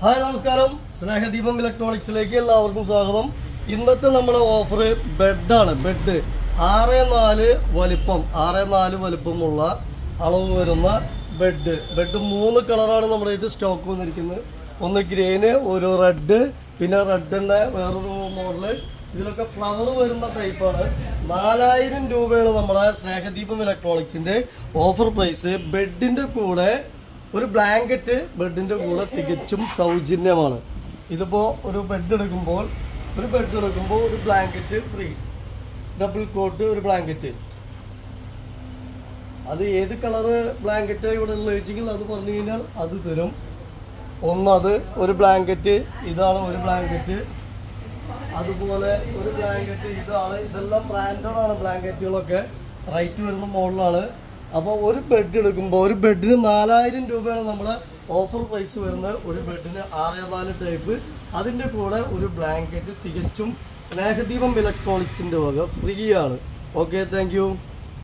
hi നമസ്കാരം സ്നേഹദീപം ഇലക്ട്രോണിക്സിലേക്ക് എല്ലാവർക്കും സ്വാഗതം ഇന്നത്തെ നമ്മുടെ ഓഫർ ബെഡാണ് ബെഡ് ആറ് നാല് വലിപ്പം ആറ് നാല് വലിപ്പമുള്ള അളവ് വരുന്ന ബെഡ് ബെഡ് മൂന്ന് കളറാണ് നമ്മുടെ ഇത് സ്റ്റോക്ക് വന്നിരിക്കുന്നത് ഒന്ന് ഗ്രീന് ഒരു റെഡ് പിന്നെ റെഡിൻ്റെ വേറൊരു മോഡല് ഇതിലൊക്കെ ഫ്ലവർ വരുന്ന ടൈപ്പാണ് നാലായിരം രൂപയാണ് നമ്മുടെ സ്നേഹദീപം ഇലക്ട്രോണിക്സിന്റെ ഓഫർ പ്രൈസ് ബെഡിന്റെ കൂടെ ഒരു ബ്ലാങ്കറ്റ് ബെഡിന്റെ കൂടെ തികച്ചും സൗജന്യമാണ് ഇതിപ്പോ ഒരു ബെഡ് എടുക്കുമ്പോൾ ഒരു ബെഡ് എടുക്കുമ്പോൾ ഒരു ബ്ലാങ്കറ്റ് ഫ്രീ ഡബിൾ കോട്ട് ഒരു ബ്ലാങ്കറ്റ് അത് ഏത് കളറ് ബ്ലാങ്കറ്റ് ഇവിടെ ഉള്ള വെച്ചെങ്കിൽ അത് പറഞ്ഞു കഴിഞ്ഞാൽ അത് തരും ഒന്നത് ഒരു ബ്ലാങ്കറ്റ് ഇതാണ് ഒരു ബ്ലാങ്കറ്റ് അതുപോലെ ഒരു ബ്ലാങ്കറ്റ് ഇതാണ് ഇതെല്ലാം ബ്രാൻഡഡ് ആണ് ബ്ലാങ്കറ്റുകളൊക്കെ റേറ്റ് വരുന്ന മോഡലാണ് അപ്പോൾ ഒരു ബെഡ് എടുക്കുമ്പോൾ ഒരു ബെഡിന് നാലായിരം രൂപയാണ് നമ്മളെ ഓഫർ പ്രൈസ് വരുന്നത് ഒരു ബെഡിന് ആറ് നാല് ടൈപ്പ് അതിൻ്റെ കൂടെ ഒരു ബ്ലാങ്കറ്റ് തികച്ചും സ്നേഹദീപം ഇലക്ട്രോണിക്സിൻ്റെ വക ഫ്രീ ആണ് ഓക്കെ താങ്ക്